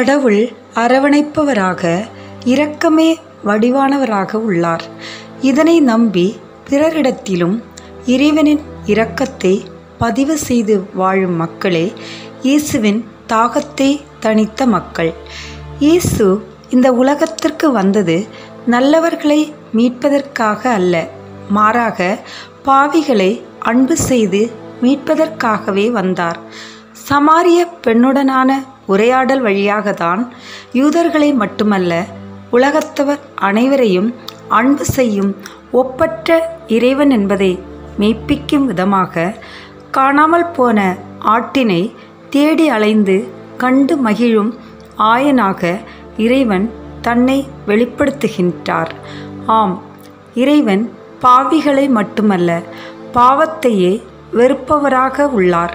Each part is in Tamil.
கடவுள் அரவணைப்பவராக இரக்கமே வடிவானவராக உள்ளார் இதனை நம்பி பிறரிடத்திலும் இறைவனின் இரக்கத்தை பதிவு செய்து வாழும் மக்களே இயேசுவின் தாகத்தை தணித்த மக்கள் இயேசு இந்த உலகத்திற்கு வந்தது நல்லவர்களை மீட்பதற்காக அல்ல மாறாக பாவிகளை அன்பு செய்து மீட்பதற்காகவே வந்தார் சமாரிய பெண்ணுடனான உரையாடல் வழியாகத்தான் யூதர்களை மட்டுமல்ல உலகத்தவர் அனைவரையும் அன்பு செய்யும் ஒப்பற்ற இறைவன் என்பதை மெய்ப்பிக்கும் விதமாக காணாமல் போன ஆட்டினை தேடி அலைந்து கண்டு மகிழும் ஆயனாக இறைவன் தன்னை வெளிப்படுத்துகின்றார் ஆம் இறைவன் பாவிகளை மட்டுமல்ல பாவத்தையே வெறுப்பவராக உள்ளார்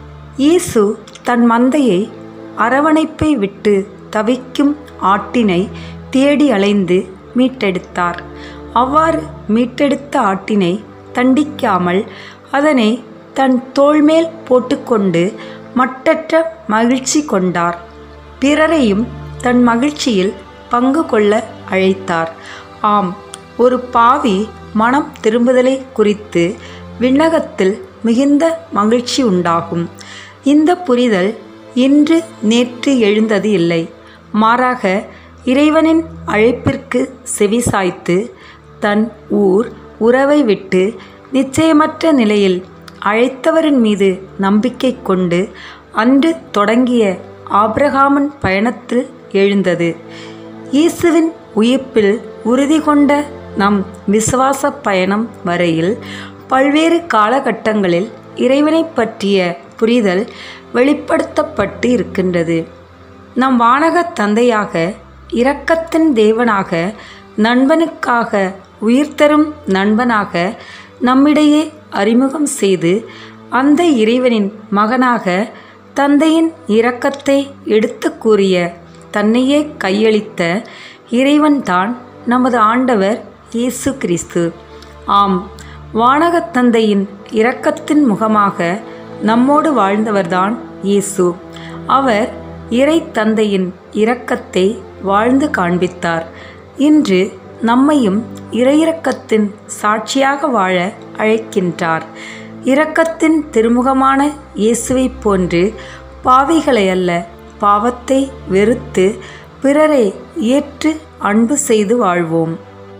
இயேசு தன் மந்தையை அரவணைப்பை விட்டு தவிக்கும் ஆட்டினை தேடி அலைந்து மீட்டெடுத்தார் அவ்வாறு மீட்டெடுத்த ஆட்டினை தண்டிக்காமல் அதனை தன் தோள்மேல் போட்டுக்கொண்டு மட்டற்ற மகிழ்ச்சி கொண்டார் பிறரையும் தன் மகிழ்ச்சியில் பங்கு கொள்ள அழைத்தார் ஆம் ஒரு பாவி மனம் திரும்புதலை குறித்து விண்ணகத்தில் மிகுந்த மகிழ்ச்சி உண்டாகும் இந்த புரிதல் இன்று நேற்று எழுந்தது இல்லை மாறாக இறைவனின் அழைப்பிற்கு செவிசாய்த்து தன் ஊர் உறவை விட்டு நிச்சயமற்ற நிலையில் அழைத்தவரின் மீது நம்பிக்கை கொண்டு அன்று தொடங்கிய ஆபிரகாமன் பயணத்தில் எழுந்தது இயேசுவின் உயிர்ப்பில் உறுதி கொண்ட நம் விசுவாச பயணம் வரையில் பல்வேறு காலகட்டங்களில் இறைவனை பற்றிய புரிதல் வெளிப்படுத்தப்பட்டு இருக்கின்றது நம் வானக தந்தையாக இரக்கத்தின் தேவனாக நண்பனுக்காக உயிர் தரும் நண்பனாக நம்மிடையே அறிமுகம் செய்து அந்த இறைவனின் மகனாக தந்தையின் இரக்கத்தை எடுத்து கூறிய தன்னையே கையளித்த இறைவன்தான் நமது ஆண்டவர் இயேசு கிறிஸ்து ஆம் வானகத் தந்தையின் இரக்கத்தின் முகமாக நம்மோடு வாழ்ந்தவர்தான் இயேசு அவர் இறை தந்தையின் இரக்கத்தை வாழ்ந்து காண்பித்தார் இன்று நம்மையும் இறையிறக்கத்தின் சாட்சியாக வாழ அழைக்கின்றார் இரக்கத்தின் திருமுகமான இயேசுவைப் போன்று பாவிகளை அல்ல பாவத்தை வெறுத்து பிறரை ஏற்று அன்பு செய்து வாழ்வோம்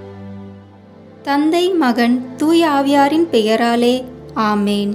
தந்தை மகன் தூய ஆவியாரின் பெயராலே ஆமேன்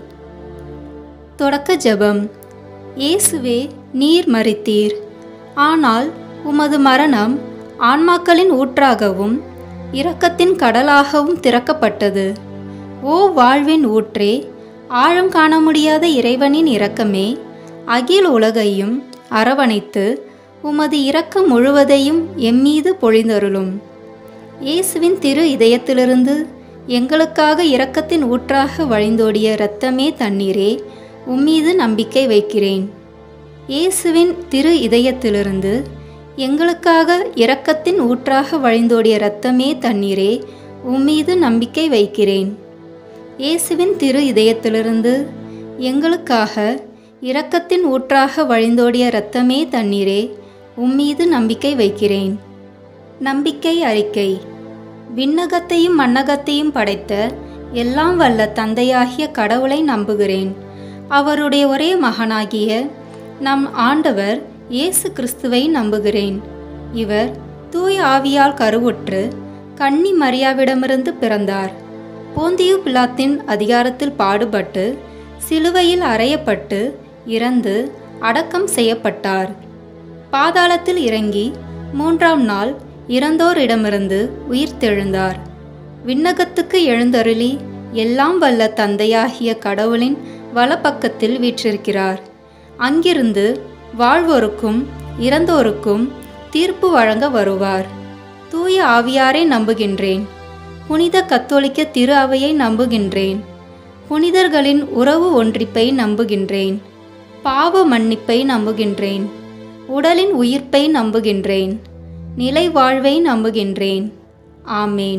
தொடக்க ஜெபம் இயேசுவே நீர் மரித்தீர் ஆனால் உமது மரணம் ஆன்மாக்களின் ஊற்றாகவும் இரக்கத்தின் கடலாகவும் திறக்கப்பட்டது ஓ வாழ்வின் ஊற்றே ஆழம் காண முடியாத இறைவனின் இரக்கமே அகில உலகையும் அரவணைத்து உமது இரக்கம் முழுவதையும் எம்மீது பொழிந்தருளும் இயேசுவின் திரு இதயத்திலிருந்து எங்களுக்காக இரக்கத்தின் ஊற்றாக வழிந்தோடிய இரத்தமே தண்ணீரே உம்மீது நம்பிக்கை வைக்கிறேன் இயேசுவின் திரு இதயத்திலிருந்து எங்களுக்காக இரக்கத்தின் ஊற்றாக வழிந்தோடிய இரத்தமே தண்ணீரே உம்மீது நம்பிக்கை வைக்கிறேன் இயேசுவின் திரு இதயத்திலிருந்து எங்களுக்காக இரக்கத்தின் ஊற்றாக வழிந்தோடிய இரத்தமே தண்ணீரே உம்மீது நம்பிக்கை வைக்கிறேன் நம்பிக்கை அறிக்கை விண்ணகத்தையும் மண்ணகத்தையும் படைத்த எல்லாம் வல்ல தந்தையாகிய கடவுளை நம்புகிறேன் அவருடைய ஒரே மகனாகிய நம் ஆண்டவர் இயேசு கிறிஸ்துவை நம்புகிறேன் இவர் தூய ஆவியால் கருவுற்று கன்னி மரியாவிடமிருந்து பிறந்தார் போந்தியு பிலாத்தின் அதிகாரத்தில் பாடுபட்டு சிலுவையில் அறையப்பட்டு இறந்து அடக்கம் செய்யப்பட்டார் பாதாளத்தில் இறங்கி மூன்றாம் நாள் இறந்தோரிடமிருந்து உயிர்த்தெழுந்தார் விண்ணகத்துக்கு எழுந்தருளி எல்லாம் வல்ல தந்தையாகிய கடவுளின் வலப்பக்கத்தில் வீற்றிருக்கிறார் அங்கிருந்து வாழ்வோருக்கும் இறந்தோருக்கும் தீர்ப்பு வழங்க வருவார் தூய ஆவியாரை நம்புகின்றேன் புனித கத்தோலிக்க திரு அவையை நம்புகின்றேன் புனிதர்களின் உறவு ஒன்றிப்பை நம்புகின்றேன் பாவ மன்னிப்பை நம்புகின்றேன் உடலின் உயிர்ப்பை நம்புகின்றேன் நிலை வாழ்வை நம்புகின்றேன் ஆமேன்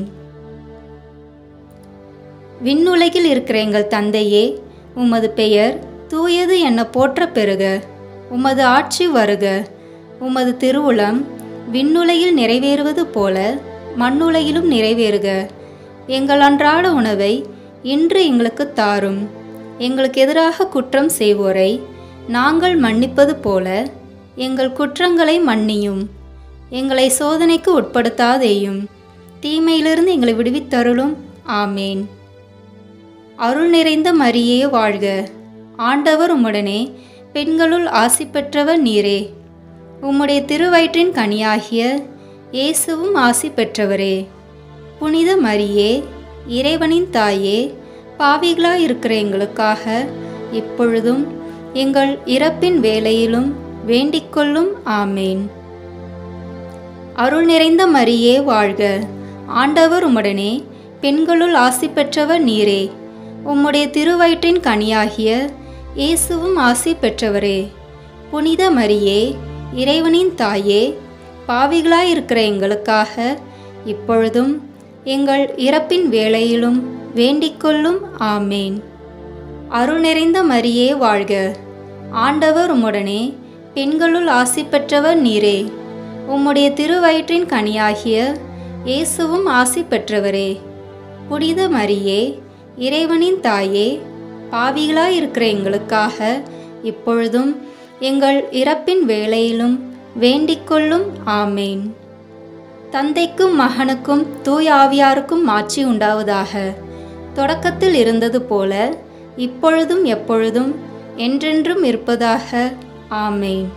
விண்ணுலகில் இருக்கிற எங்கள் தந்தையே உமது பெயர் தூயது என போற்ற பெறுக உமது ஆட்சி வருக உமது திருவுளம் விண்ணுலகில் நிறைவேறுவது போல மண்ணுலகிலும் நிறைவேறுக எங்கள் அன்றாட உணவை இன்று எங்களுக்கு தாரும் எங்களுக்கு எதிராக குற்றம் செய்வோரை நாங்கள் மன்னிப்பது போல எங்கள் குற்றங்களை மன்னியும் எங்களை சோதனைக்கு உட்படுத்தாதேயும் தீமையிலிருந்து எங்களை விடுவித்தருளும் ஆமேன் அருள் நிறைந்த மரியே வாழ்க ஆண்டவர் உம்முடனே பெண்களுள் ஆசி பெற்றவர் நீரே உம்முடைய திருவயிற்றின் கனியாகிய இயேசுவும் ஆசி பெற்றவரே புனித மரியே இறைவனின் தாயே பாவிகளாய் இருக்கிற எங்களுக்காக இப்பொழுதும் எங்கள் இறப்பின் வேளையிலும் வேண்டிக்கொள்ளும் ஆமேன் அருள் நிறைந்த மரியே வாழ்க ஆண்டவர் உம்முடனே பெண்களுள் ஆசி பெற்றவர் நீரே உம்முடைய திருவயிற்றின் கனியாகிய இயேசுவும் ஆசி பெற்றவரே புனித மரியே இறைவனின் தாயே பாவிகளாயிருக்கிற எங்களுக்காக இப்பொழுதும் எங்கள் இறப்பின் வேளையிலும் வேண்டிக்கொள்ளும் ஆமேன் அருள் நிறைந்த மரியே வாழ்க ஆண்டவர் உம்முடனே பெண்களுள் ஆசி பெற்றவர் நீரே உம்முடைய திருவயிற்றின் கனியாகிய இயேசுவும் ஆசி பெற்றவரே புனித மரியே இறைவனின் தாயே பாவிகளாயிருக்கிற எங்களுக்காக இப்பொழுதும் எங்கள் இறப்பின் வேளையிலும் வேண்டிக்கொள்ளும் ஆமேன் தந்தைக்கும் மகனுக்கும் தூய் ஆவியாருக்கும் மாட்சி உண்டாவதாக தொடக்கத்தில் இருந்தது போல இப்பொழுதும் எப்பொழுதும் என்றென்றும் இருப்பதாக ஆமேன்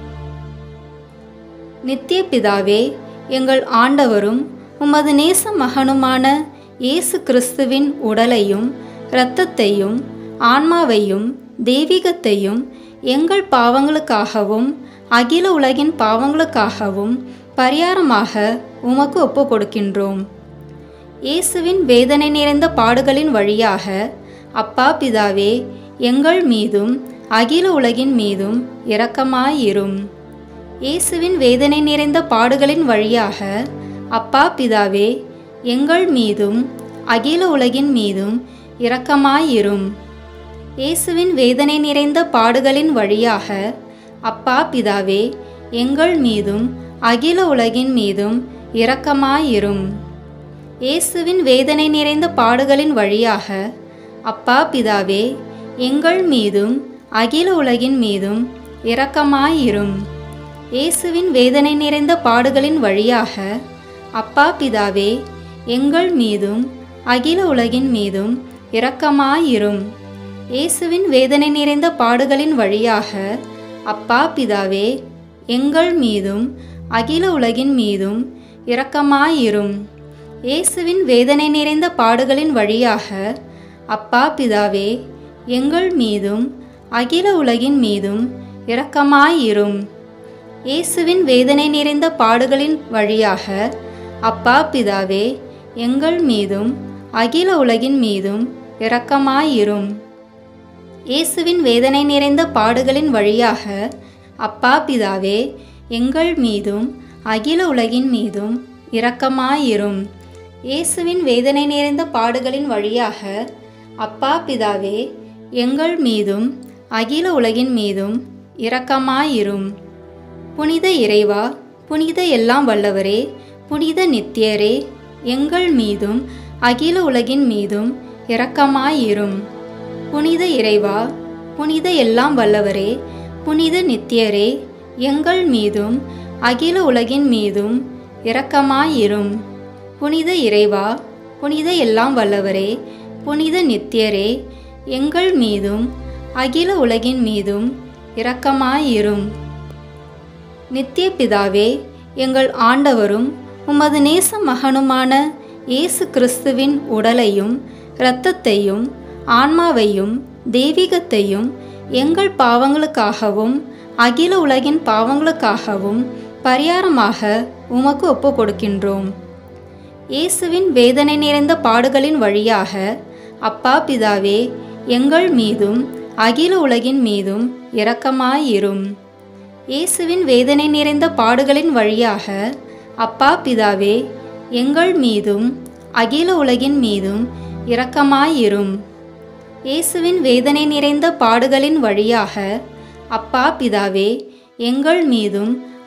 நித்திய பிதாவே எங்கள் ஆண்டவரும் உமது நேச மகனுமான இயேசு கிறிஸ்துவின் உடலையும் இரத்தத்தையும் ஆன்மாவையும் தெய்வீகத்தையும் எங்கள் பாவங்களுக்காகவும் அகில உலகின் பாவங்களுக்காகவும் பரிகாரமாக உமக்கு ஒப்பு கொடுக்கின்றோம் இயேசுவின் வேதனை நிறைந்த பாடுகளின் வழியாக அப்பா பிதாவே எங்கள் மீதும் அகில உலகின் மீதும் இரக்கமாயிரும் இயேசுவின் வேதனை நிறைந்த பாடுகளின் வழியாக அப்பா பிதாவே எங்கள் மீதும் அகில உலகின் மீதும் இரக்கமாயிரும் இயேசுவின் வேதனை நிறைந்த பாடுகளின் வழியாக அப்பா பிதாவே எங்கள் மீதும் அகில உலகின் மீதும் இரக்கமாயிரும் இயேசுவின் வேதனை நிறைந்த பாடுகளின் வழியாக அப்பா பிதாவே எங்கள் மீதும் அகில உலகின் மீதும் இரக்கமாயிரும் இயேசுவின் வேதனை நிறைந்த பாடுகளின் வழியாக அப்பா பிதாவே எங்கள் மீதும் அகில உலகின் மீதும் இரக்கமாயிரும் இயேசுவின் வேதனை நிறைந்த பாடுகளின் வழியாக அப்பா பிதாவே எங்கள் மீதும் அகில உலகின் மீதும் இரக்கமாயிரும் இயேசுவின் வேதனை நிறைந்த பாடுகளின் வழியாக அப்பா பிதாவே எங்கள் மீதும் அகில உலகின் மீதும் இரக்கமாயிரும் இயேசுவின் வேதனை நிறைந்த பாடுகளின் வழியாக அப்பா பிதாவே எங்கள் மீதும் அகில உலகின் மீதும் இரக்கமாயிரும் இயேசுவின் வேதனை நிறைந்த பாடுகளின் வழியாக அப்பா பிதாவே எங்கள் மீதும் அகில உலகின் மீதும் இரக்கமாயிரும் இயேசுவின் வேதனை நிறைந்த பாடுகளின் வழியாக அப்பா பிதாவே எங்கள் மீதும் அகில உலகின் மீதும் இரக்கமாயிரும் புனித இறைவா புனித எல்லாம் வல்லவரே புனித நித்தியரே எங்கள் மீதும் அகில உலகின் மீதும் இரக்கமாயிரும் புனித இறைவா புனித எல்லாம் வல்லவரே புனித நித்தியரே எங்கள் மீதும் அகில உலகின் மீதும் இரக்கமாயிரும் புனித இறைவா புனித எல்லாம் வல்லவரே புனித நித்தியரே எங்கள் மீதும் அகில உலகின் மீதும் இரக்கமாயிரும் நித்திய பிதாவே எங்கள் ஆண்டவரும் உமது நேச மகனுமான இயேசு கிறிஸ்துவின் உடலையும் இரத்தத்தையும் ஆன்மாவையும் தெய்வீகத்தையும் எங்கள் பாவங்களுக்காகவும் அகில உலகின் பாவங்களுக்காகவும் பரிகாரமாக உமக்கு ஒப்பு கொடுக்கின்றோம் இயேசுவின் வேதனை நிறைந்த பாடுகளின் வழியாக அப்பா பிதாவே எங்கள் மீதும் அகில உலகின் மீதும் இரக்கமாயிரும் இயேசுவின் வேதனை நிறைந்த பாடுகளின் வழியாக அப்பா பிதாவே எங்கள் மீதும் அகில உலகின் மீதும் இரக்கமாயிரும் இயேசுவின் வேதனை நிறைந்த பாடுகளின் வழியாக அப்பா பிதாவே எங்கள் மீதும்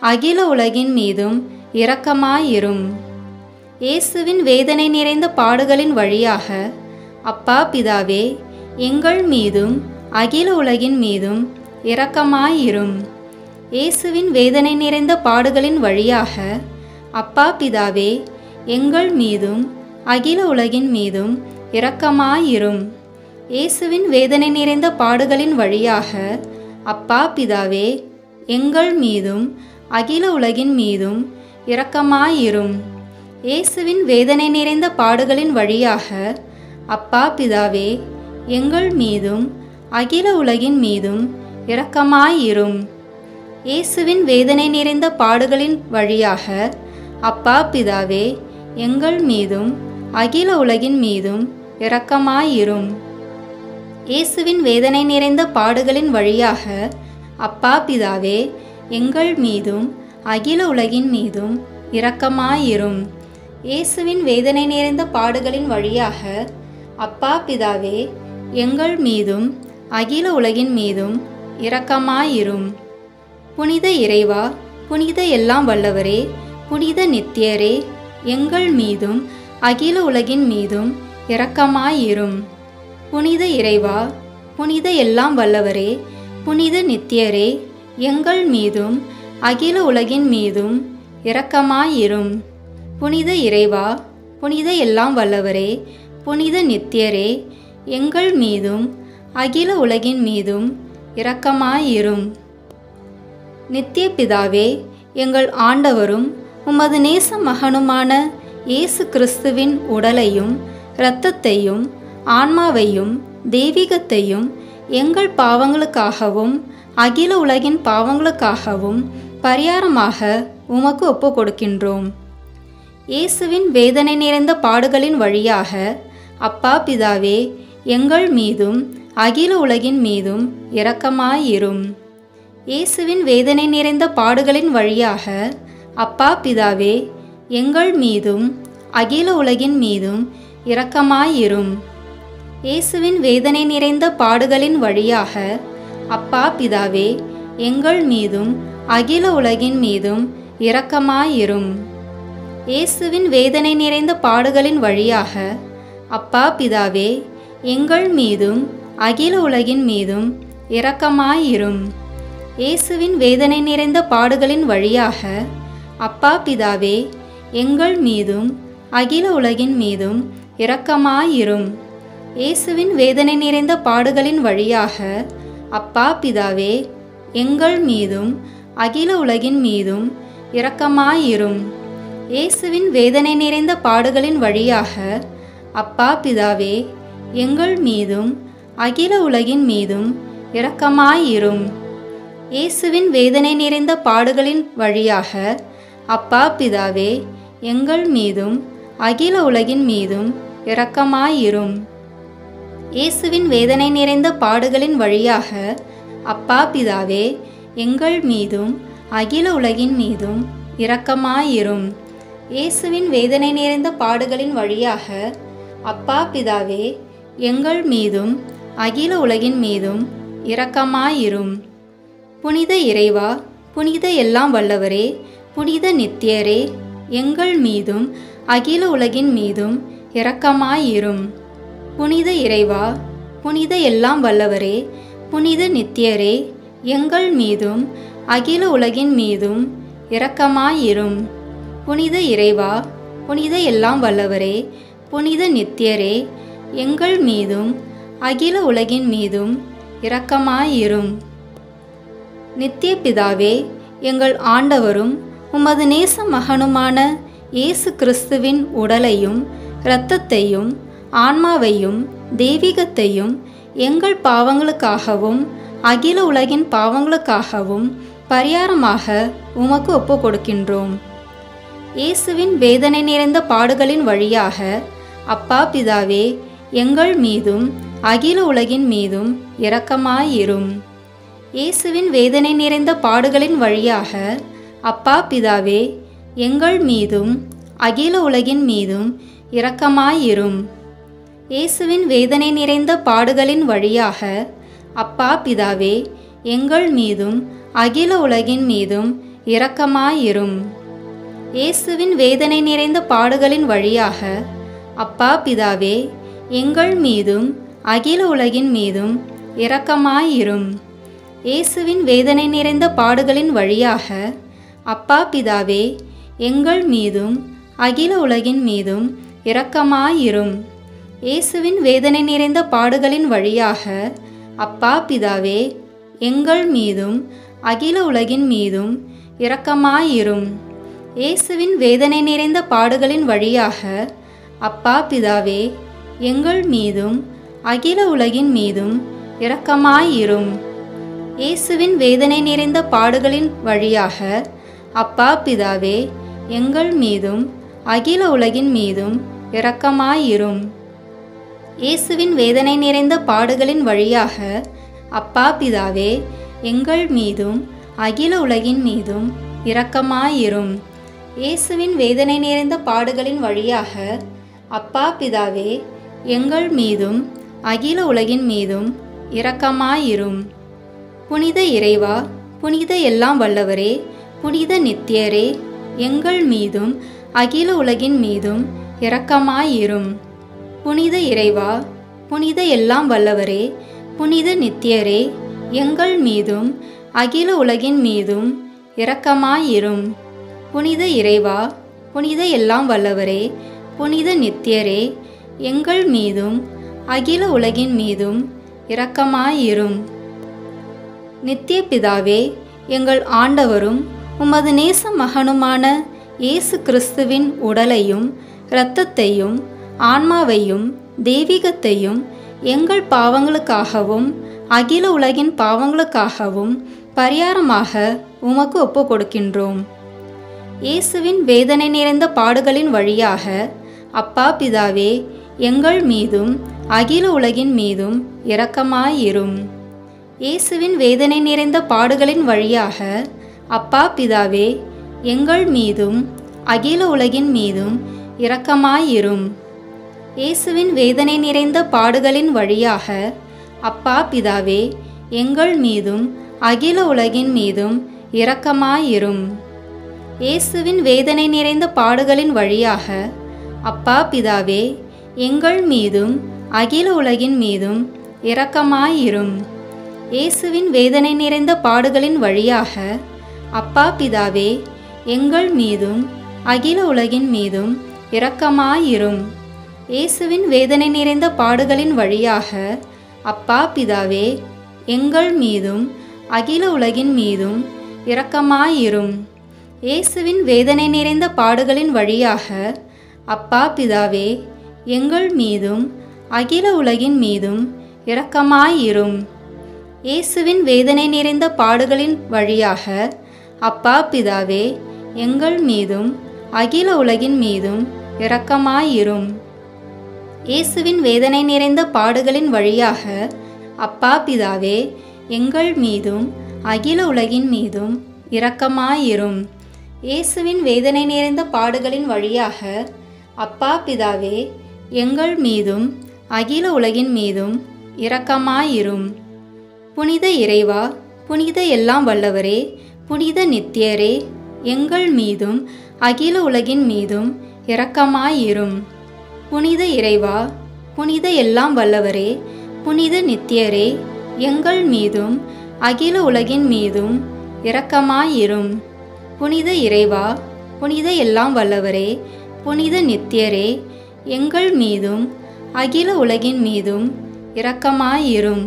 அகில உலகின் மீதும் இரக்கமாயிரும் இயேசுவின் வேதனை நிறைந்த பாடுகளின் வழியாக அப்பா பிதாவே எங்கள் மீதும் அகில உலகின் மீதும் இரக்கமாயிரும் இயேசுவின் வேதனை நிறைந்த பாடுகளின் வழியாக அப்பா பிதாவே எங்கள் மீதும் அகில உலகின் மீதும் இரக்கமாயிரும் இயேசுவின் வேதனை நிறைந்த பாடுகளின் வழியாக அப்பா பிதாவே எங்கள் மீதும் அகில உலகின் மீதும் இரக்கமாயிரும் இயேசுவின் வேதனை நிறைந்த பாடுகளின் வழியாக அப்பா பிதாவே எங்கள் மீதும் அகில உலகின் மீதும் இரக்கமாயிரும் இயேசுவின் வேதனை நிறைந்த பாடுகளின் வழியாக அப்பா பிதாவே எங்கள் மீதும் அகில உலகின் மீதும் இரக்கமாயிரும் இயேசுவின் வேதனை நிறைந்த பாடுகளின் வழியாக அப்பா பிதாவே எங்கள் மீதும் அகில உலகின் மீதும் இரக்கமாயிரும் இயேசுவின் வேதனை நிறைந்த பாடுகளின் வழியாக அப்பா பிதாவே எங்கள் மீதும் அகில உலகின் மீதும் இரக்கமாயிரும் புனித இறைவா புனித எல்லாம் வல்லவரே புனித நித்தியரே எங்கள் மீதும் அகில உலகின் மீதும் இரக்கமாயிரும் புனித இறைவா புனித எல்லாம் வல்லவரே புனித நித்தியரே எங்கள் மீதும் அகில உலகின் மீதும் இரக்கமாயிரும் புனித இறைவா புனித எல்லாம் வல்லவரே புனித நித்தியரே எங்கள் மீதும் அகில உலகின் மீதும் இரக்கமாயிரும் நித்திய பிதாவே எங்கள் ஆண்டவரும் உமது நேச மகனுமான இயேசு கிறிஸ்துவின் உடலையும் இரத்தத்தையும் ஆன்மாவையும் தெய்வீகத்தையும் எங்கள் பாவங்களுக்காகவும் அகில உலகின் பாவங்களுக்காகவும் பரிகாரமாக உமக்கு ஒப்பு கொடுக்கின்றோம் இயேசுவின் வேதனை நிறைந்த பாடுகளின் வழியாக அப்பா பிதாவே எங்கள் மீதும் அகில உலகின் மீதும் இரக்கமாயிரும் இயேசுவின் வேதனை நிறைந்த பாடுகளின் வழியாக அப்பா பிதாவே எங்கள் மீதும் அகில உலகின் மீதும் இரக்கமாயிரும் இயேசுவின் வேதனை நிறைந்த பாடுகளின் வழியாக அப்பா பிதாவே எங்கள் மீதும் அகில உலகின் மீதும் இரக்கமாயிரும் இயேசுவின் வேதனை நிறைந்த பாடுகளின் வழியாக அப்பா பிதாவே எங்கள் மீதும் அகில உலகின் மீதும் இரக்கமாயிரும் இயேசுவின் வேதனை நிறைந்த பாடுகளின் வழியாக அப்பா பிதாவே எங்கள் மீதும் அகில உலகின் மீதும் இரக்கமாயிரும் இயேசுவின் வேதனை நிறைந்த பாடுகளின் வழியாக அப்பா பிதாவே எங்கள் மீதும் அகில உலகின் மீதும் இரக்கமாயிரும் இயேசுவின் வேதனை நிறைந்த பாடுகளின் வழியாக அப்பா பிதாவே எங்கள் மீதும் அகில உலகின் மீதும் இரக்கமாயிரும் இயேசுவின் வேதனை நிறைந்த பாடுகளின் வழியாக அப்பா பிதாவே எங்கள் மீதும் அகில உலகின் மீதும் இரக்கமாயிரும் இயேசுவின் வேதனை நிறைந்த பாடுகளின் வழியாக அப்பா பிதாவே எங்கள் மீதும் அகில உலகின் மீதும் இரக்கமாயிரும் இயேசுவின் வேதனை நிறைந்த பாடுகளின் வழியாக அப்பா பிதாவே எங்கள் மீதும் அகில உலகின் மீதும் இரக்கமாயிரும் புனித இறைவா புனித எல்லாம் வல்லவரே புனித நித்தியரே எங்கள் மீதும் அகில உலகின் மீதும் இரக்கமாயிரும் புனித இறைவா புனித எல்லாம் வல்லவரே புனித நித்தியரே எங்கள் மீதும் அகில உலகின் மீதும் இரக்கமாயிரும் புனித இறைவா புனித எல்லாம் வல்லவரே புனித நித்தியரே எங்கள் மீதும் அகில உலகின் மீதும் இரக்கமாயிரும் நித்திய பிதாவே எங்கள் ஆண்டவரும் உமது நேச மகனுமான இயேசு கிறிஸ்துவின் உடலையும் இரத்தத்தையும் ஆன்மாவையும் தெய்வீகத்தையும் எங்கள் பாவங்களுக்காகவும் அகில உலகின் பாவங்களுக்காகவும் பரிகாரமாக உமக்கு ஒப்பு கொடுக்கின்றோம் இயேசுவின் வேதனை நிறைந்த பாடுகளின் வழியாக அப்பா பிதாவே எங்கள் மீதும் அகில உலகின் மீதும் இரக்கமாயிரும் இயேசுவின் வேதனை நிறைந்த பாடுகளின் வழியாக அப்பா பிதாவே எங்கள் மீதும் அகில உலகின் மீதும் இரக்கமாயிரும் இயேசுவின் வேதனை நிறைந்த பாடுகளின் வழியாக அப்பா பிதாவே எங்கள் மீதும் அகில உலகின் மீதும் இரக்கமாயிரும் இயேசுவின் வேதனை நிறைந்த பாடுகளின் வழியாக அப்பா பிதாவே எங்கள் மீதும் அகில உலகின் மீதும் இரக்கமாயிரும் இயேசுவின் வேதனை நிறைந்த பாடுகளின் வழியாக அப்பா பிதாவே எங்கள் மீதும் அகில உலகின் மீதும் இரக்கமாயிரும் இயேசுவின் வேதனை நிறைந்த பாடுகளின் வழியாக அப்பா பிதாவே எங்கள் மீதும் அகில உலகின் மீதும் இரக்கமாயிரும் இயேசுவின் வேதனை நிறைந்த பாடுகளின் வழியாக அப்பா பிதாவே எங்கள் மீதும் அகில உலகின் மீதும் இரக்கமாயிரும் இயேசுவின் வேதனை நிறைந்த பாடுகளின் வழியாக அப்பா பிதாவே எங்கள் மீதும் அகில உலகின் மீதும் இரக்கமாயிரும் இயேசுவின் வேதனை நிறைந்த பாடுகளின் வழியாக அப்பா பிதாவே எங்கள் மீதும் அகில உலகின் மீதும் இரக்கமாயிரும் இயேசுவின் வேதனை நிறைந்த பாடுகளின் வழியாக அப்பா பிதாவே எங்கள் மீதும் அகில உலகின் மீதும் இரக்கமாயிரும் புனித இறைவா புனித எல்லாம் வல்லவரே புனித நித்தியரே எங்கள் மீதும் அகில உலகின் மீதும் இரக்கமாயிரும் புனித இறைவா புனித எல்லாம் வல்லவரே புனித நித்தியரே எங்கள் மீதும் அகில உலகின் மீதும் இரக்கமாயிரும் புனித இறைவா புனித எல்லாம் வல்லவரே புனித நித்தியரே எங்கள் மீதும் அகில உலகின் மீதும் இரக்கமாயிரும் நித்திய பிதாவே எங்கள் ஆண்டவரும் உமது நேச மகனுமான இயேசு கிறிஸ்துவின் உடலையும் இரத்தத்தையும் ஆன்மாவையும் தெய்வீகத்தையும் எங்கள் பாவங்களுக்காகவும் அகில உலகின் பாவங்களுக்காகவும் பரிகாரமாக உமக்கு ஒப்பு கொடுக்கின்றோம் இயேசுவின் வேதனை நிறைந்த பாடுகளின் வழியாக அப்பா பிதாவே எங்கள் மீதும் அகில உலகின் மீதும் இரக்கமாயிரும் இயேசுவின் வேதனை நிறைந்த பாடுகளின் வழியாக அப்பா பிதாவே எங்கள் மீதும் அகில உலகின் மீதும் இரக்கமாயிரும் இயேசுவின் வேதனை நிறைந்த பாடுகளின் வழியாக அப்பா பிதாவே எங்கள் மீதும் அகில உலகின் மீதும் இரக்கமாயிரும் இயேசுவின் வேதனை நிறைந்த பாடுகளின் வழியாக அப்பா பிதாவே எங்கள் மீதும் அகில உலகின் மீதும் இரக்கமாயிரும் இயேசுவின் வேதனை நிறைந்த பாடுகளின் வழியாக அப்பா பிதாவே எங்கள் மீதும் அகில உலகின் மீதும் இரக்கமாயிரும் இயேசுவின் வேதனை நிறைந்த பாடுகளின் வழியாக அப்பா பிதாவே எங்கள் மீதும் அகில உலகின் மீதும் இரக்கமாயிரும் இயேசுவின் வேதனை நிறைந்த பாடுகளின் வழியாக அப்பா பிதாவே எங்கள் மீதும் அகில உலகின் மீதும் இரக்கமாயிரும் இயேசுவின் வேதனை நிறைந்த பாடுகளின் வழியாக அப்பா பிதாவே எங்கள் மீதும் அகில உலகின் மீதும் இரக்கமாயிரும் இயேசுவின் வேதனை நிறைந்த பாடுகளின் வழியாக அப்பா பிதாவே எங்கள் மீதும் அகில உலகின் மீதும் இரக்கமாயிரும் இயேசுவின் வேதனை நிறைந்த பாடுகளின் வழியாக அப்பா பிதாவே எங்கள் மீதும் அகில உலகின் மீதும் இரக்கமாயிரும் புனித இறைவா புனித எல்லாம் வல்லவரே புனித நித்தியரே எங்கள் மீதும் அகில உலகின் மீதும் இரக்கமாயிரும் புனித இறைவா புனித எல்லாம் வல்லவரே புனித நித்தியரே எங்கள் மீதும் அகில உலகின் மீதும் இரக்கமாயிரும் புனித இறைவா புனித எல்லாம் வல்லவரே புனித நித்தியரே எங்கள் மீதும் அகில உலகின் மீதும் இரக்கமாயிரும்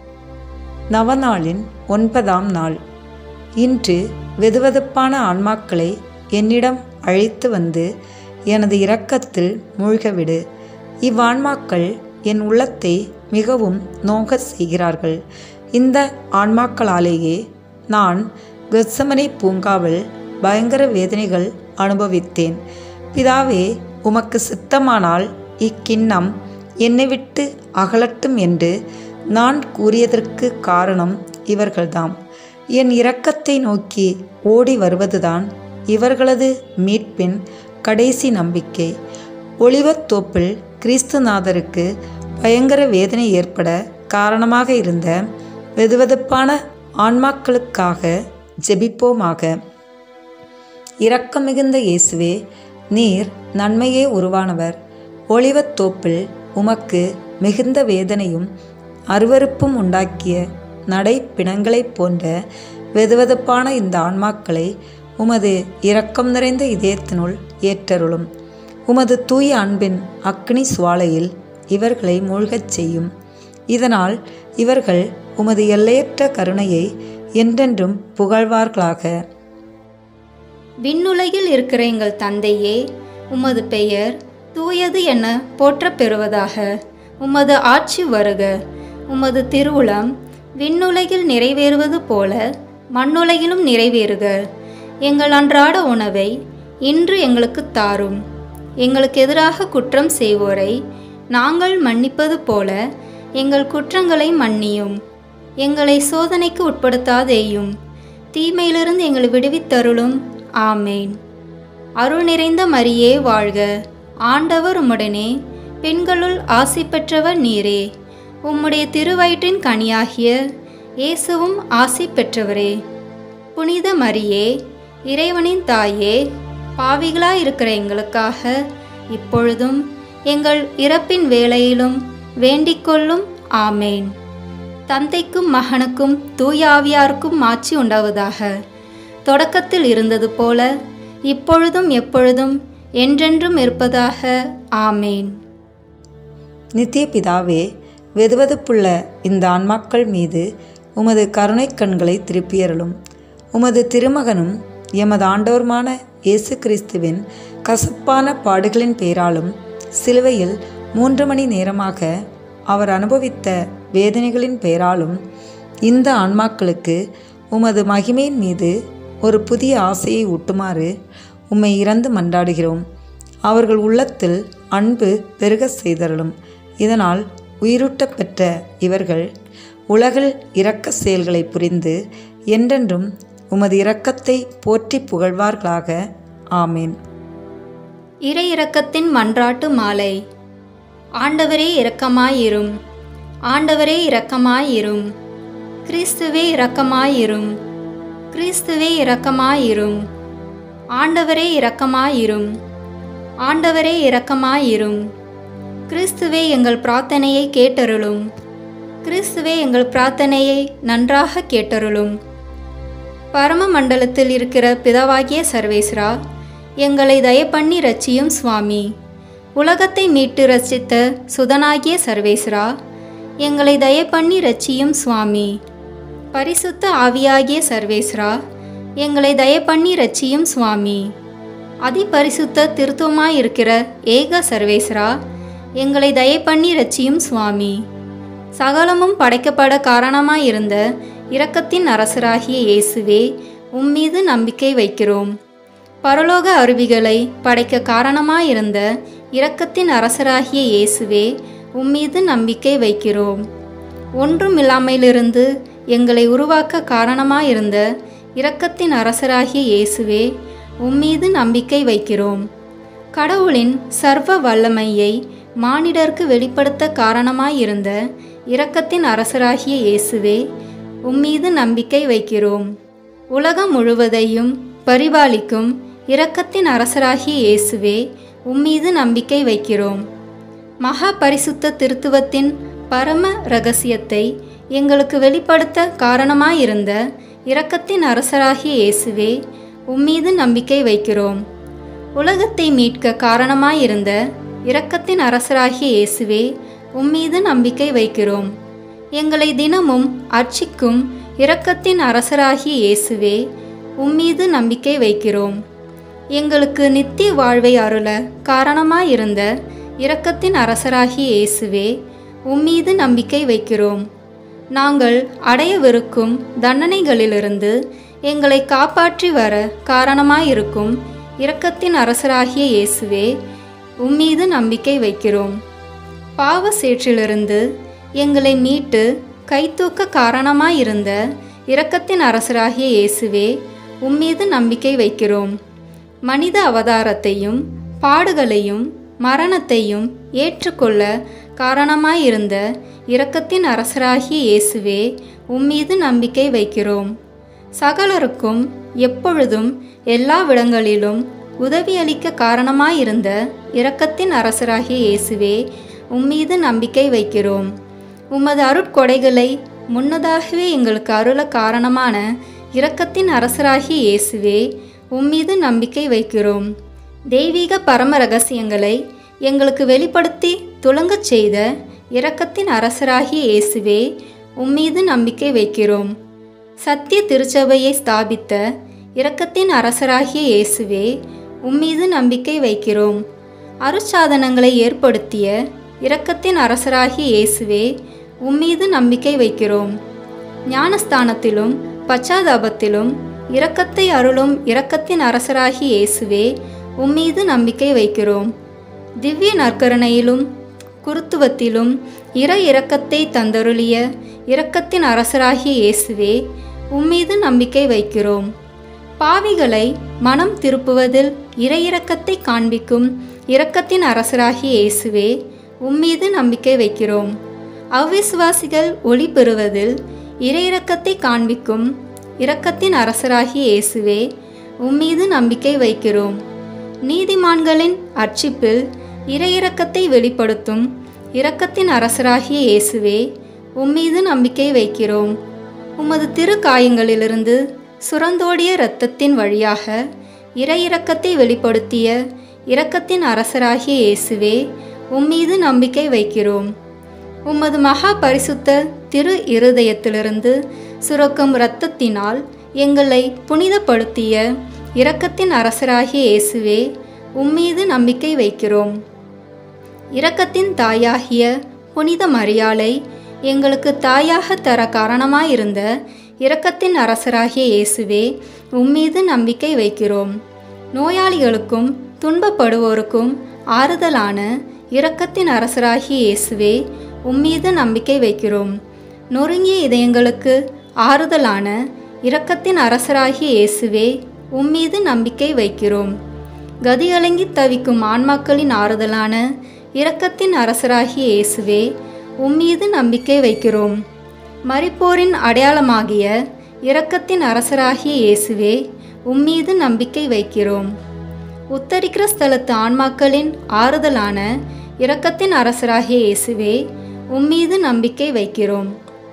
நவநாளின் ஒன்பதாம் நாள் இன்று வெதுவெதுப்பான ஆன்மாக்களை என்னிடம் அழைத்து வந்து எனது இரக்கத்தில் மூழ்கவிடு இவ்வான்மாக்கள் என் உள்ளத்தை மிகவும் நோகச் செய்கிறார்கள் இந்த ஆன்மாக்களாலேயே நான் கெத்சமனை பூங்காவில் பயங்கர வேதனைகள் அனுபவித்தேன் பிதாவே உமக்கு சித்தமானால் இக்கிண்ணம் என்னை விட்டு அகலட்டும் என்று நான் கூறியதற்கு காரணம் இவர்கள்தாம் என் இரக்கத்தை நோக்கி ஓடி வருவதுதான் இவர்களது மீட்பின் கடைசி நம்பிக்கை ஒளிவத்தோப்பில் கிறிஸ்துநாதருக்கு பயங்கர வேதனை ஏற்பட காரணமாக இருந்த வெதுவெதுப்பான ஆன்மாக்களுக்காக ஜெபிப்போமாக இரக்கம் மிகுந்த இயேசுவே நீர் நன்மையே உருவானவர் ஒளிவத் தோப்பில் உமக்கு மிகுந்த வேதனையும் அருவருப்பும் உண்டாக்கிய நடை பிணங்களைப் போன்ற வெதுவெதுப்பான இந்த ஆன்மாக்களை உமது இரக்கம் நிறைந்த இதயத்தினுள் ஏற்றருளும் உமது தூய அன்பின் அக்னி சுவாலையில் இவர்களை மூழ்கச் செய்யும் இதனால் இவர்கள் உமது எல்லையற்ற கருணையை என்றென்றும் புகழ்வார்களாக விண்ணுலகில் இருக்கிற எங்கள் தந்தையே உமது பெயர் தூயது என போற்றப் பெறுவதாக உமது ஆட்சி வருக உமது திருவுளம் விண்ணுலகில் நிறைவேறுவது போல மண்ணுலகிலும் நிறைவேறுக எங்கள் அன்றாட உணவை இன்று எங்களுக்கு தாரும் எங்களுக்கு எதிராக குற்றம் செய்வோரை நாங்கள் மன்னிப்பது போல எங்கள் குற்றங்களை மன்னியும் எங்களை சோதனைக்கு உட்படுத்தாதேயும் தீமையிலிருந்து எங்களை விடுவித்தருளும் ஆமேன் அருள் நிறைந்த மரியே வாழ்க ஆண்டவர் உம்முடனே பெண்களுள் ஆசி பெற்றவர் நீரே உம்முடைய திருவயிற்றின் கனியாகிய இயேசுவும் ஆசி பெற்றவரே புனித மரியே இறைவனின் தாயே பாவிகளாயிருக்கிற எங்களுக்காக இப்பொழுதும் எங்கள் இறப்பின் வேளையிலும் வேண்டிக்கொள்ளும் ஆமேன் தந்தைக்கும் மகனுக்கும் தூய ஆவியாருக்கும் மாட்சி உண்டாவதாக தொடக்கத்தில் இருந்தது போல இப்பொழுதும் எப்பொழுதும் என்றென்றும் இருப்பதாக ஆமேன் நித்திய பிதாவே வெதுவெதுப்புள்ள இந்த ஆன்மாக்கள் மீது உமது கருணைக் கண்களை திருப்பியருளும் உமது திருமகனும் எமது ஆண்டவருமான இயேசு கிறிஸ்துவின் கசப்பான பாடுகளின் பேராலும் சிலுவையில் மூன்று மணி நேரமாக அவர் அனுபவித்த வேதனைகளின் பேராலும் இந்த ஆன்மாக்களுக்கு உமது மகிமையின் மீது ஒரு புதிய ஆசையை ஊட்டுமாறு உம்மை இறந்து மன்றாடுகிறோம் அவர்கள் உள்ளத்தில் அன்பு பெருக செய்தருளும் இதனால் உயிரூட்டப் பெற்ற இவர்கள் உலகில் இரக்க செயல்களை புரிந்து என்றென்றும் உமது இரக்கத்தை போற்றி புகழ்வார்களாக ஆமேன் இறை இரக்கத்தின் மன்றாட்டு மாலை ஆண்டவரே இரக்கமாயிரும் ஆண்டவரே இரக்கமாயிரும் கிறிஸ்துவே இரக்கமாயிரும் கிறிஸ்துவே இரக்கமாயிரும் ஆண்டவரே இரக்கமாயிரும் ஆண்டவரே இரக்கமாயிரும் கிறிஸ்துவே எங்கள் பிரார்த்தனையை கேட்டருளும் கிறிஸ்துவே எங்கள் பிரார்த்தனையை நன்றாக கேட்டருளும் பரம மண்டலத்தில் இருக்கிற பிதாவாகிய சர்வேஸ்ரா எங்களை தயப்பண்ணி ரட்சியும் சுவாமி உலகத்தை மீட்டு ரட்சித்த சுதனாகிய சர்வேஸ்ரா எங்களை தயப்பண்ணி ரட்சியும் சுவாமி பரிசுத்த ஆவியாகிய சர்வேஸ்ரா எங்களை தயப்பண்ணி ரட்சியும் சுவாமி அதிபரிசுத்த திருத்துவமாயிருக்கிற ஏக சர்வேஸ்ரா எங்களை தயப்பண்ணி ரட்சியும் சுவாமி சகலமும் படைக்கப்பட காரணமாயிருந்த இரக்கத்தின் அரசராகிய இயேசுவே உம்மீது நம்பிக்கை வைக்கிறோம் பரலோக அருவிகளை படைக்க காரணமாயிருந்த இரக்கத்தின் அரசராகிய இயேசுவே உம்மீது நம்பிக்கை வைக்கிறோம் ஒன்றும் இல்லாமையிலிருந்து எங்களை உருவாக்க காரணமாயிருந்த இரக்கத்தின் அரசராகிய இயேசுவே உம்மீது நம்பிக்கை வைக்கிறோம் கடவுளின் சர்வ வல்லமையை மானிடருக்கு வெளிப்படுத்த காரணமாயிருந்த இரக்கத்தின் அரசராகிய இயேசுவே உம்மீது நம்பிக்கை வைக்கிறோம் உலகம் முழுவதையும் பரிபாலிக்கும் இரக்கத்தின் அரசராகிய இயேசுவே உம்மீது நம்பிக்கை வைக்கிறோம் மகா பரிசுத்த திருத்துவத்தின் பரம ரகசியத்தை எங்களுக்கு வெளிப்படுத்த காரணமாயிருந்த இரக்கத்தின் அரசராகிய இயேசுவே உம்மீது நம்பிக்கை வைக்கிறோம் உலகத்தை மீட்க காரணமாயிருந்த இரக்கத்தின் அரசராகிய இயேசுவே உம்மீது நம்பிக்கை வைக்கிறோம் எங்களை தினமும் அர்ச்சிக்கும் இரக்கத்தின் அரசராகிய இயேசுவே உம்மீது நம்பிக்கை வைக்கிறோம் எங்களுக்கு நித்திய வாழ்வை அருள காரணமாயிருந்த இரக்கத்தின் அரசராகிய இயேசுவே உம்மீது நம்பிக்கை வைக்கிறோம் நாங்கள் அடையவிருக்கும் தண்டனைகளிலிருந்து எங்களை காப்பாற்றி வர காரணமாயிருக்கும் இரக்கத்தின் அரசராகிய இயேசுவே உம்மீது நம்பிக்கை வைக்கிறோம் பாவ சேற்றிலிருந்து எங்களை மீட்டு கைதூக்க காரணமாயிருந்த இரக்கத்தின் அரசராகிய இயேசுவே உம்மீது நம்பிக்கை வைக்கிறோம் மனித அவதாரத்தையும் பாடுகளையும் மரணத்தையும் ஏற்றுக்கொள்ள காரணமாயிருந்த இரக்கத்தின் அரசராகிய இயேசுவே உம்மீது நம்பிக்கை வைக்கிறோம் சகலருக்கும் எப்பொழுதும் எல்லா விடங்களிலும் உதவியளிக்க காரணமாயிருந்த இரக்கத்தின் அரசராகிய இயேசுவே உம்மீது நம்பிக்கை வைக்கிறோம் உமது அருட்கொடைகளை முன்னதாகவே எங்களுக்கு அருள காரணமான இரக்கத்தின் அரசராகிய இயேசுவே உம்மீது நம்பிக்கை வைக்கிறோம் தெய்வீக பரம ரகசியங்களை எங்களுக்கு வெளிப்படுத்தி துலங்கச் செய்த இரக்கத்தின் அரசராகிய இயேசுவே உம்மீது நம்பிக்கை வைக்கிறோம் சத்திய திருச்சபையை ஸ்தாபித்த இரக்கத்தின் அரசராகிய இயேசுவே உம்மீது நம்பிக்கை வைக்கிறோம் அருட்சாதனங்களை ஏற்படுத்திய இரக்கத்தின் அரசராகிய இயேசுவே உம்மீது நம்பிக்கை வைக்கிறோம் ஞானஸ்தானத்திலும் பச்சாதாபத்திலும் இரக்கத்தை அருளும் இரக்கத்தின் அரசராகிய இயேசுவே உம்மீது நம்பிக்கை வைக்கிறோம் திவ்ய நற்கருணையிலும் குருத்துவத்திலும் இற இரக்கத்தை தந்தருளிய இரக்கத்தின் அரசராகிய இயேசுவே உம்மீது நம்பிக்கை வைக்கிறோம் பாவிகளை மனம் திருப்புவதில் இறை இரக்கத்தை காண்பிக்கும் இரக்கத்தின் அரசராகிய இயேசுவே உம்மீது நம்பிக்கை வைக்கிறோம் அவ்விசுவாசிகள் ஒளி பெறுவதில் இறை இரக்கத்தை காண்பிக்கும் இரக்கத்தின் அரசராகிய இயேசுவே உம்மீது நம்பிக்கை வைக்கிறோம் நீதிமான்களின் அர்ச்சிப்பில் இறை இரக்கத்தை வெளிப்படுத்தும் இரக்கத்தின் அரசராகிய இயேசுவே உம்மீது நம்பிக்கை வைக்கிறோம் உமது திரு காயங்களிலிருந்து சுரந்தோடிய இரத்தத்தின் வழியாக இறை இரக்கத்தை வெளிப்படுத்திய இரக்கத்தின் அரசராகிய இயேசுவே உம்மீது நம்பிக்கை வைக்கிறோம் உமது மகா பரிசுத்த திரு இருதயத்திலிருந்து சுரக்கும் இரத்தத்தினால் எங்களை புனிதப்படுத்திய இரக்கத்தின் அரசராகிய இயேசுவே உம்மீது நம்பிக்கை வைக்கிறோம் இரக்கத்தின் தாயாகிய புனித மரியாளை எங்களுக்கு தாயாக தர காரணமாயிருந்த இரக்கத்தின் அரசராகிய இயேசுவே உம்மீது நம்பிக்கை வைக்கிறோம் நோயாளிகளுக்கும் துன்பப்படுவோருக்கும் ஆறுதலான இரக்கத்தின் அரசராகிய இயேசுவே உம்மீது நம்பிக்கை வைக்கிறோம் நொறுங்கிய இதயங்களுக்கு ஆறுதலான இரக்கத்தின் அரசராகிய இயேசுவே உம்மீது நம்பிக்கை வைக்கிறோம் கதிகலங்கி தவிக்கும் ஆன்மாக்களின் ஆறுதலான இரக்கத்தின் அரசராகிய இயேசுவே உம்மீது நம்பிக்கை வைக்கிறோம் மரிப்போரின் அடையாளமாகிய இரக்கத்தின் அரசராகிய இயேசுவே உம்மீது நம்பிக்கை வைக்கிறோம் உத்தரிக்கிற ஸ்தலத்து ஆன்மாக்களின் ஆறுதலான இரக்கத்தின் அரசராகிய இயேசுவே உம்மீது நம்பிக்கை வைக்கிறோம்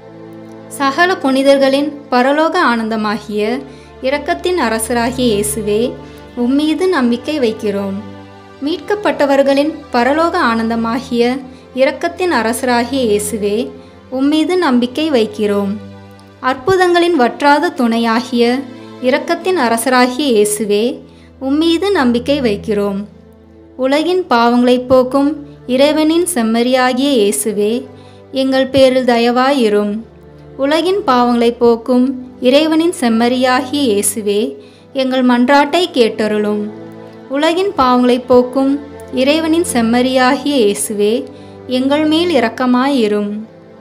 சகல புனிதர்களின் பரலோக ஆனந்தமாகிய இரக்கத்தின் அரசராகிய இயேசுவே உம்மீது நம்பிக்கை வைக்கிறோம் மீட்கப்பட்டவர்களின் பரலோக ஆனந்தமாகிய இரக்கத்தின் அரசராகிய இயேசுவே உம்மீது நம்பிக்கை வைக்கிறோம் அற்புதங்களின் வற்றாத துணையாகிய இரக்கத்தின் அரசராகிய இயேசுவே உம்மீது நம்பிக்கை வைக்கிறோம் உலகின் பாவங்களைப் போக்கும் இறைவனின் செம்மறியாகிய இயேசுவே எங்கள் பேரில் தயவாயிரும் உலகின் பாவங்களைப் போக்கும் இறைவனின் செம்மறியாகிய இயேசுவே எங்கள் மன்றாட்டை கேட்டருளும் உலகின் பாவங்களைப் போக்கும் இறைவனின் செம்மறியாகிய இயேசுவே எங்கள் மேல் இரக்கமாயிரும்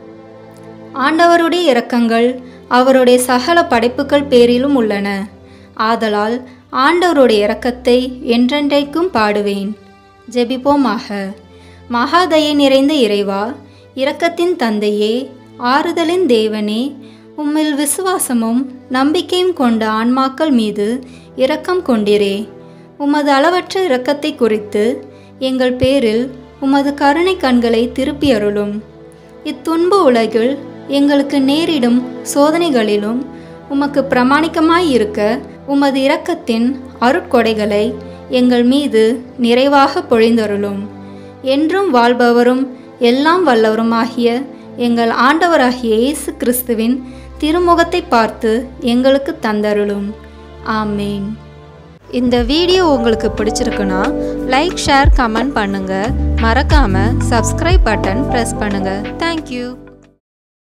ஆண்டவருடைய இரக்கங்கள் அவருடைய சகல படைப்புகள் பேரிலும் உள்ளன ஆதலால் ஆண்டவருடைய இரக்கத்தை என்றென்றைக்கும் பாடுவேன் ஜெபிப்போமாக மகாதயை நிறைந்த இறைவா இரக்கத்தின் தந்தையே ஆறுதலின் தேவனே உம்மில் விசுவாசமும் நம்பிக்கையும் கொண்ட ஆன்மாக்கள் மீது இரக்கம் கொண்டிரே உமது அளவற்ற இரக்கத்தை குறித்து எங்கள் பேரில் உமது கருணை கண்களை திருப்பி அருளும் இத்துன்ப உலகில் எங்களுக்கு நேரிடும் சோதனைகளிலும் உமக்கு பிரமாணிக்கமாய் இருக்க உமது இரக்கத்தின் அருட்கொடைகளை எங்கள் மீது நிறைவாக பொழிந்தருளும் என்றும் வாழ்பவரும் எல்லாம் வல்லவருமாகிய எங்கள் ஆண்டவராகிய இயேசு கிறிஸ்துவின் திருமுகத்தை பார்த்து எங்களுக்கு தந்தருளும் ஆமேன் இந்த வீடியோ உங்களுக்கு பிடிச்சிருக்குன்னா லைக் ஷேர் கமெண்ட் பண்ணுங்கள் மறக்காமல் சப்ஸ்கிரைப் பட்டன் ப்ரெஸ் பண்ணுங்கள் தேங்க்யூ